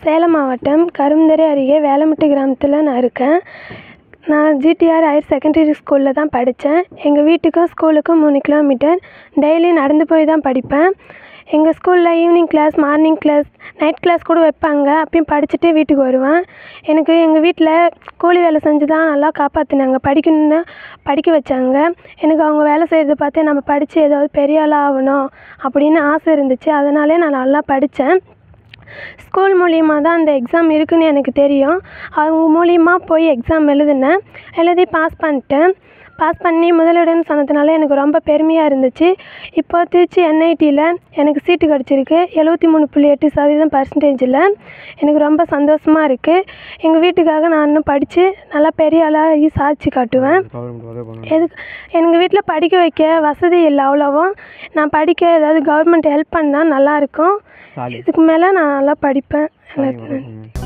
சேலம் மாவட்டம் கரும்புந்தறை அருகே வேலமுட்டு கிராமத்தில் நான் இருக்கேன் நான் ஜிடிஆர் ஹையர் செகண்டரி ஸ்கூலில் தான் படித்தேன் எங்கள் வீட்டுக்கும் ஸ்கூலுக்கும் மூணு கிலோமீட்டர் டெய்லி நடந்து போய் தான் படிப்பேன் எங்கள் ஸ்கூலில் evening class morning class night class கூட வைப்பாங்க அப்பயும் படிச்சுட்டு வீட்டுக்கு வருவேன் எனக்கு எங்கள் வீட்டில் கூலி வேலை செஞ்சு தான் நல்லா காப்பாற்றினாங்க படிக்கணும்னு படிக்க வச்சாங்க எனக்கு அவங்க வேலை செய்கிறத பார்த்து நம்ம படித்து ஏதாவது பெரிய ஆளாக ஆகணும் அப்படின்னு ஆசை இருந்துச்சு அதனாலே நான் நல்லா படித்தேன் ஸ்கூல் மூலியமாக தான் அந்த எக்ஸாம் இருக்குன்னு எனக்கு தெரியும் அவங்க மூலியமா போய் எக்ஸாம் எழுதினேன் எழுதி பாஸ் பண்ணிட்டேன் பாஸ் பண்ணி முதலிடம்னு சொன்னதுனால எனக்கு ரொம்ப பெருமையாக இருந்துச்சு இப்போ திருச்சி என்ஐடியில் எனக்கு சீட்டு கிடச்சிருக்கு எழுபத்தி மூணு புள்ளி எட்டு சதவீதம் பர்சன்டேஜில் எனக்கு ரொம்ப சந்தோஷமாக இருக்குது எங்கள் வீட்டுக்காக நான் இன்னும் படித்து நல்லா பெரிய ஆளாகி சாதிச்சு காட்டுவேன் எதுக்கு எங்கள் வீட்டில் படிக்க வைக்க வசதி இல்லை அவ்வளோவும் நான் படிக்க ஏதாவது கவர்மெண்ட் ஹெல்ப் பண்ணால் நல்லாயிருக்கும் இதுக்கு மேலே நான் நல்லா படிப்பேன் எல்லாத்துக்கும்